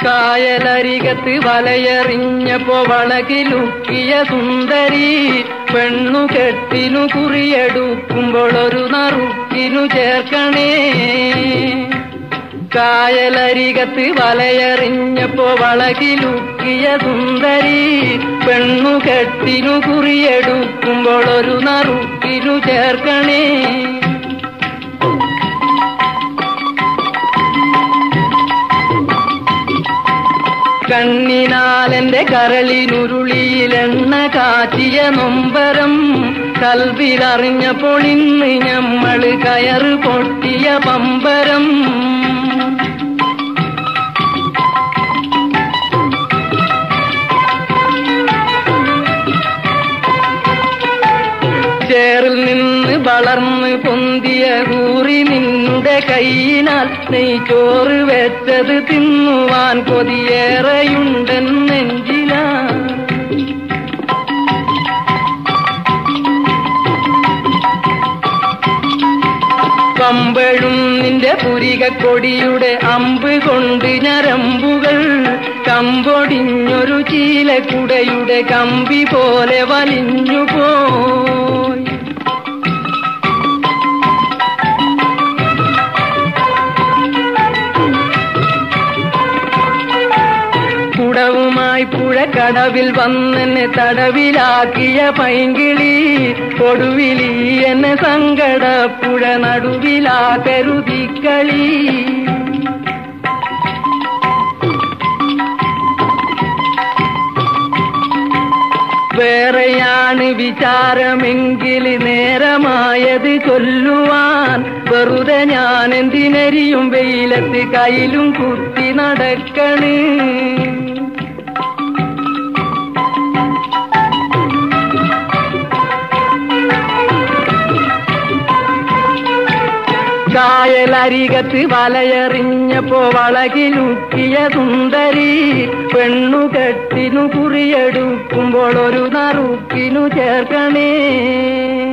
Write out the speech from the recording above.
കായലരികത്ത് വലയെറിഞ്ഞപ്പോ വളകിലുക്കിയ സുന്ദരി പെണ്ണു കെട്ടിനു കുറിയെടുക്കുമ്പോൾ ഒരു നറുക്കിനു ചേർക്കണേ കായലരികത്ത് വലയെറിഞ്ഞപ്പോ വളകിലുക്കിയ സുന്ദരി പെണ്ണു കെട്ടിനു കുറിയെടുക്കുമ്പോൾ ഒരു നറുക്കിനു ചേർക്കണേ കണ്ണിനാലെന്റെ കരളിനുരുളിയിലെണ്ണ കാച്ചിയ നൊമ്പരം കൽവിലറിഞ്ഞപ്പോൾ ഇന്ന് ഞമ്മള് കയറ് പൊട്ടിയ പമ്പരം ചേറിൽ നിന്ന് വളർന്ന് പൊന്തിയ കൂറി നിന്നുടെ കൈയിനാൽ നെയ്ച്ചോറ് വെച്ചത് തിന്നുവാൻ കൊതിയേറെയുണ്ടെന്നെഞ്ചിലാ കമ്പഴും നിന്റെ പുരികക്കൊടിയുടെ അമ്പ് കൊണ്ട് ഞരമ്പുകൾ കമ്പൊടിഞ്ഞൊരു ചീലക്കുടയുടെ കമ്പി പോലെ വലിഞ്ഞു പോയി കുടവുമായി പുഴക്കടവിൽ വന്നെന്നെ തടവിലാക്കിയ പൈങ്കിളി കൊടുവിലി എന്നെ സങ്കടപ്പുഴ നടുവിലാ കരുതിക്കളി വേറെയാണ് വിചാരമെങ്കിൽ നേരമായത് ചൊല്ലുവാൻ വെറുതെ ഞാൻ എന്തിനരിയും വെയിലത്ത് കയ്യിലും കുത്തി നടക്കണ് കായലരികത്ത് വലയെറിഞ്ഞപ്പോ വളകിലുക്കിയ സുന്ദരി പെണ്ണു കെട്ടിനു കുറിയെടുക്കുമ്പോൾ ഒരു നറുക്കിനു ചേർക്കണേ